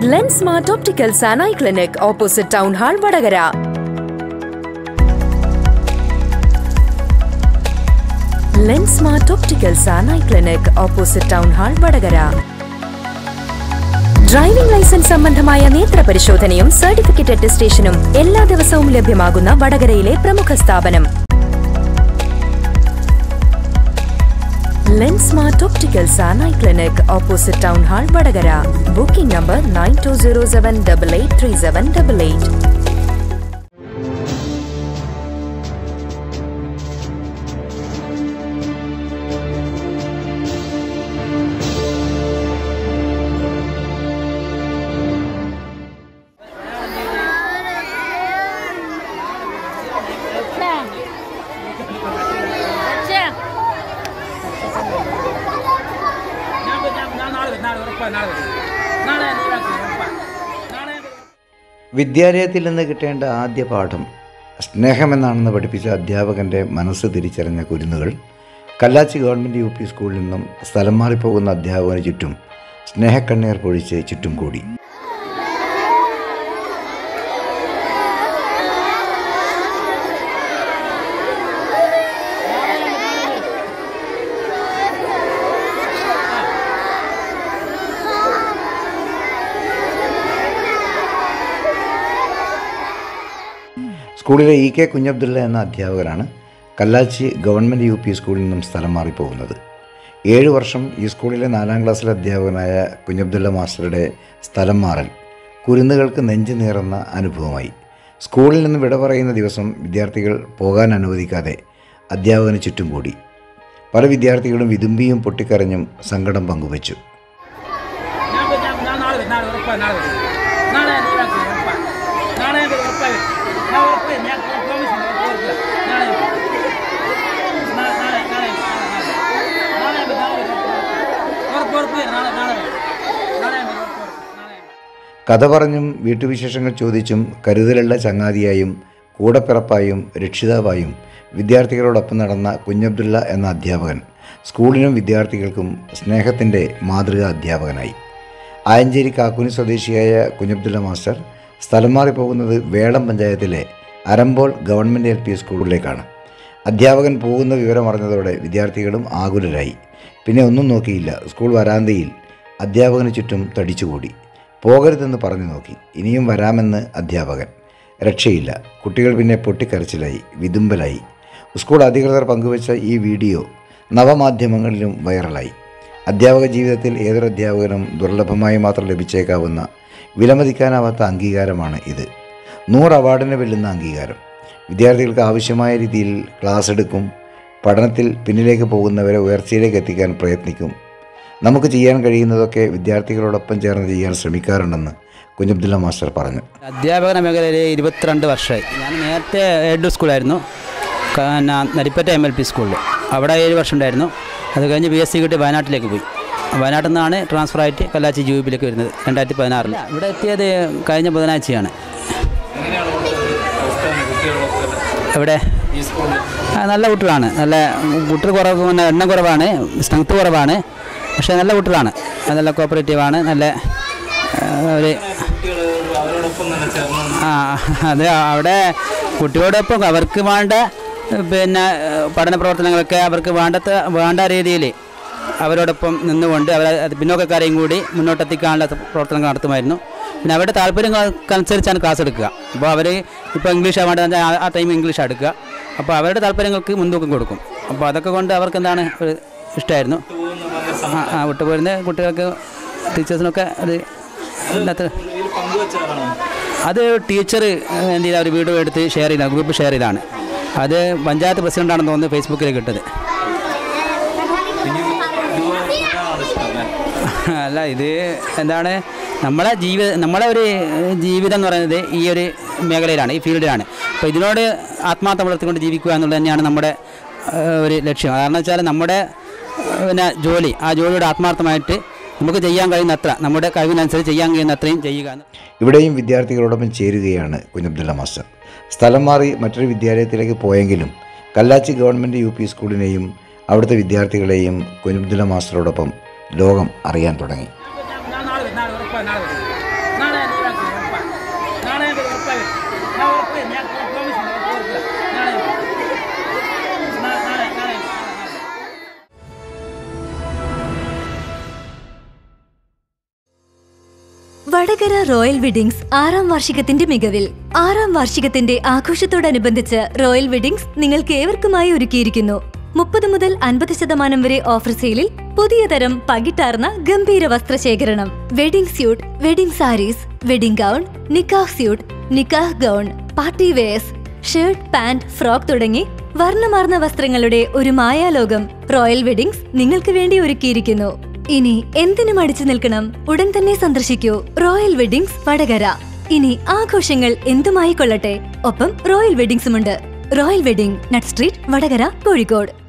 Lens smart opticals and eye clinic opposite town hall Vadakara lens smart opticals and eye clinic opposite town hall Vadakara driving licence സംബന്ധമായ നേത്ര പരിശോധനയും certificate അറ്റസ്റ്റേഷനും എല്ലാ ദിവസവും ലഭ്യമാകുന്ന വടകരയിലെ പ്രമുഖ സ്ഥാപനം lens smart opticals and eye clinic opposite town hall Vadakara booking number nine two zero seven double eight three seven double eight ഞാൻ ഞാൻ ഞാൻ നാളെ വരും നാളെ ഉറപ്പാണ് നാളെ വരും നാളെ ഞാൻ ലീവാക്കി ഉറപ്പാണ് നാളെ ഞാൻ വരും. വിദ്യാലയത്തിൽ നിന്ന് കിട്ടേണ്ട ആദ്യ പാഠം സ്നേഹമെന്നാണെന്ന് പഠിപ്പിച്ച അധ്യാപകൻ്റെ മനസ്സ് തിരിച്ചറിഞ്ഞ കുരുന്നുകൾ കല്ലാച്ചി ഗവൺമെൻറ് യു പി സ്കൂളിൽ നിന്നും സ്ഥലം മാറിപ്പോകുന്ന അധ്യാപകന് ചുറ്റും സ്നേഹക്കണ്ണീർ പൊഴിച്ച് ചുറ്റും കൂടി സ്കൂളിലെ ഇ കെ കുഞ്ഞബ്ദുള്ള എന്ന അധ്യാപകനാണ് കല്ലാച്ചി ഗവൺമെൻറ് യു പി സ്കൂളിൽ നിന്നും സ്ഥലം മാറിപ്പോകുന്നത് ഏഴ് വർഷം ഈ സ്കൂളിലെ നാലാം ക്ലാസ്സിലെ അധ്യാപകനായ കുഞ്ഞബ്ദുള്ള മാസ്റ്ററുടെ സ്ഥലം മാറൽ കുരുന്നുകൾക്ക് നെഞ്ചു നീറുന്ന അനുഭവമായി സ്കൂളിൽ നിന്ന് വിട പറയുന്ന ദിവസം വിദ്യാർത്ഥികൾ പോകാൻ അനുവദിക്കാതെ അധ്യാപകന് ചുറ്റും കൂടി പല വിദ്യാർത്ഥികളും വിതുമ്പിയും പൊട്ടിക്കരഞ്ഞും സങ്കടം പങ്കുവച്ചു ഞാൻ വരും, ഞാൻ ഞാൻ നാളെ വരും നാളെ ഉറപ്പാണ് നാളെ വരും നാളെ ഞാൻ ലീവാക്കി ഉറപ്പാണ് നാളെ ഞാൻ വരും ഉറപ്പായി വരും ഞാൻ ഉറപ്പ് ഞാൻ പ്രോമിസ് ഉറപ്പില്ല നാളെ ഞാൻ വരും. നാളെ നാളെ നാളെ നാളെ ഞാൻ വരും നാളെ വരും ഉറപ്പ് ഉറപ്പ് വരും നാളെ നാളെ വരും നാളെ ഞാൻ വരും ഉറപ്പ് ഉറപ്പ് നാളെ ഞാൻ വരും കഥ പറഞ്ഞും വീട്ടുവിശേഷങ്ങൾ ചോദിച്ചും കരുതലുള്ള ചങ്ങാതിയായും കൂടപ്പിറപ്പായും രക്ഷിതാവായും വിദ്യാർത്ഥികളോടൊപ്പം നടന്ന കുഞ്ഞബ്ദുള്ള എന്ന അധ്യാപകൻ സ്കൂളിനും വിദ്യാർത്ഥികൾക്കും സ്നേഹത്തിൻ്റെ മാതൃകാ അധ്യാപകനായി ആയഞ്ചേരി കാക്കുനി സ്വദേശിയായ കുഞ്ഞബ്ദുള്ള മാസ്റ്റർ സ്ഥലം മാറി പോകുന്നത് വേളം പഞ്ചായത്തിലെ അരമ്പോൾ ഗവൺമെൻറ് എൽ പി സ്കൂളിലേക്കാണ് അധ്യാപകൻ പോകുന്ന വിവരം അറിഞ്ഞതോടെ വിദ്യാർത്ഥികളും ആകുലരായി പിന്നെ ഒന്നും നോക്കിയില്ല സ്കൂൾ വരാന്തയിൽ അധ്യാപകന് ചുറ്റും തടിച്ചുകൂടി പോകരുതെന്ന് പറഞ്ഞു നോക്കി ഇനിയും വരാമെന്ന് അധ്യാപകൻ രക്ഷയില്ല കുട്ടികൾ പിന്നെ പൊട്ടിക്കരച്ചിലായി വിതുമ്പലായി സ്കൂൾ അധികൃതർ പങ്കുവച്ച ഈ വീഡിയോ നവമാധ്യമങ്ങളിലും വൈറലായി അധ്യാപക ജീവിതത്തിൽ ഏതൊരു അധ്യാപകനും ദുർലഭമായി മാത്രം ലഭിച്ചേക്കാവുന്ന വിലമതിക്കാനാവാത്ത അംഗീകാരമാണ് ഇത് നൂറ് അവാർഡിന് വെല്ലുന്ന അംഗീകാരം വിദ്യാർത്ഥികൾക്ക് ആവശ്യമായ രീതിയിൽ ക്ലാസ് എടുക്കും പഠനത്തിൽ പിന്നിലേക്ക് പോകുന്നവരെ ഉയർച്ചയിലേക്ക് എത്തിക്കാൻ പ്രയത്നിക്കും നമുക്ക് ചെയ്യാൻ കഴിയുന്നതൊക്കെ വിദ്യാർത്ഥികളോടൊപ്പം ചേർന്ന് ചെയ്യാൻ ശ്രമിക്കാറുണ്ടെന്ന് കുഞ്ഞബ്ദുള്ള മാസ്റ്റർ പറഞ്ഞു അധ്യാപന മേഖലയിൽ ഇരുപത്തിരണ്ട് വർഷമായി ഞാൻ നേരത്തെ എഡ് സ്കൂളായിരുന്നു ക- പിന്നെ നരിപ്പറ്റ എം എൽ പി സ്കൂളിൽ അവിടെ ഏഴ് വർഷം ഉണ്ടായിരുന്നു അത് കഴിഞ്ഞ് ബി എസ് സി കിട്ടി വയനാട്ടിലേക്ക് പോയി വയനാട്ടിൽ നിന്നാണ് ട്രാൻസ്ഫർ ആയിട്ട് കല്ലാച്ചി ജി ബിയിലേക്ക് വരുന്നത് രണ്ടായിരത്തി പതിനാറിൽ ഇവിടെ എത്തിയത് കഴിഞ്ഞ ബുധനാഴ്ചയാണ് എവിടെ ആ, നല്ല കുട്ടികളാണ് നല്ല കുട്ടികൾ കുറവ് പിന്നെ എണ്ണം കുറവാണ് സ്ട്രെങ്ത് കുറവാണ് പക്ഷേ നല്ല കുട്ടികളാണ് നല്ല കോപ്പറേറ്റീവാണ് നല്ല ആ, ഒരു ആ അത് അവിടെ കുട്ടിയോടൊപ്പം അവർക്ക് വേണ്ട പിന്നെ പഠന പ്രവർത്തനങ്ങളൊക്കെ അവർക്ക് വേണ്ടത്ത വേണ്ട രീതിയിൽ അവരോടൊപ്പം നിന്നുകൊണ്ട് അവരെ അത് പിന്നോക്കക്കാരെയും കൂടി മുന്നോട്ടെത്തിക്കാനുള്ള പ്രവർത്തനങ്ങൾ നടത്തുമായിരുന്നു പിന്നെ അവരുടെ താല്പര്യങ്ങൾക്കനുസരിച്ചാണ് ക്ലാസ് എടുക്കുക അപ്പോൾ അവർ ഇപ്പോൾ ഇംഗ്ലീഷ് വേണ്ടത് ആ- ആ ടൈം ഇംഗ്ലീഷ് എടുക്കുക അപ്പോൾ അവരുടെ താല്പര്യങ്ങൾക്ക് മുൻതൂക്കം കൊടുക്കും അപ്പോൾ അതൊക്കെ കൊണ്ട് അവർക്ക് എന്താണ് ഒരു ഇഷ്ടമായിരുന്നു ആ ആ വിട്ടുപോരുന്ന കുട്ടികൾക്ക് ടീച്ചേഴ്സിനൊക്കെ അത് ഇല്ലാത്ത അത് ടീച്ചർ എന്ത് ചെയ്താൽ ഒരു വീഡിയോ എടുത്ത് ഷെയർ ചെയ്താണ് ഗ്രൂപ്പ് ഷെയർ ചെയ്താണ് അത് പഞ്ചായത്ത് പ്രസിഡൻ്റാണെന്ന് തോന്നുന്നു ഫേസ്ബുക്കിൽ കിട്ടത് അല്ല ഇത് എന്താണ് നമ്മളെ ജീവിത നമ്മളെ ഒരു ജീവിതം എന്ന് പറയുന്നത് ഈ ഒരു മേഖലയിലാണ് ഈ ഫീൽഡിലാണ് അപ്പോൾ ഇതിനോട് ആത്മാർത്ഥം വളർത്തിക്കൊണ്ട് ജീവിക്കുക എന്നുള്ളത് തന്നെയാണ് നമ്മുടെ ഏഹ്, ഒരു ലക്ഷ്യം കാരണം വെച്ചാൽ നമ്മുടെ ഏഹ്, പിന്നെ ജോലി ആ ജോലിയുടെ ആത്മാർത്ഥമായിട്ട് നമുക്ക് ചെയ്യാൻ കഴിയുന്ന അത്ര നമ്മുടെ കഴിവിനനുസരിച്ച് ചെയ്യാൻ കഴിയുന്ന അത്രയും ചെയ്യുക എന്ന് ഇവിടെയും വിദ്യാർത്ഥികളോടൊപ്പം ചേരുകയാണ് കുഞ്ഞബ്ദുള്ള മാസ്റ്റർ സ്ഥലം മാറി മറ്റൊരു വിദ്യാലയത്തിലേക്ക് പോയെങ്കിലും കല്ലാച്ചി ഗവൺമെൻറ് യു പി സ്കൂളിനെയും അവിടുത്തെ വിദ്യാർത്ഥികളെയും കുഞ്ഞബ്ദുള്ള മാസ്റ്ററോടൊപ്പം ലോകം അറിയാൻ തുടങ്ങി ഞാൻ ഞാൻ നാളെ വരും നാളെ ഉറപ്പാണ് നാളെ വരും നാളെ ഞാൻ ലീവാക്കി ഉറപ്പാ നാളെ ഞാൻ ഉറപ്പായി വരും. ഞാൻ ഉറപ്പ് ഞാൻ പ്രോമിസ് ഉണ്ട് ഉറപ്പ് ഉറപ്പില്ല നാളെ ഞാൻ വരും. നാ- നാളെ നാളെ നാളെ നാളെ വടകര റോയൽ വെഡിങ്സ് ആറാം വാർഷികത്തിന്റെ മികവിൽ ആറാം വാർഷികത്തിന്റെ ആഘോഷത്തോടനുബന്ധിച്ച് റോയൽ വെഡിങ്സ് നിങ്ങൾക്ക് ഏവർക്കുമായി ഒരുക്കിയിരിക്കുന്നു മുപ്പത് മുതൽ അൻപത് ശതമാനം വരെ ഓഫർ സെയിലിൽ പുതിയ തരം പകിട്ടാർന്ന ഗംഭീര വസ്ത്രശേഖരണം wedding suit wedding sarees wedding gown നിക്കാഹ് സ്യൂട്ട് നിക്കാഹ് gown party wears shirt pant frock തുടങ്ങി വർണ്ണമാർന്ന വസ്ത്രങ്ങളുടെ ഒരു മായാലോകം റോയൽ വെഡിങ്സ് നിങ്ങൾക്ക് വേണ്ടി ഒരുക്കിയിരിക്കുന്നു ഇനി എന്തിനും അടിച്ചു നിൽക്കണം ഉടൻ തന്നെ സന്ദർശിക്കൂ റോയൽ വെഡിങ്സ് വടകര ഇനി ആഘോഷങ്ങൾ എന്തുമായി കൊള്ളട്ടെ ഒപ്പം റോയൽ വെഡിങ്സുമുണ്ട് royal wedding nut street Vadakara Kozhikode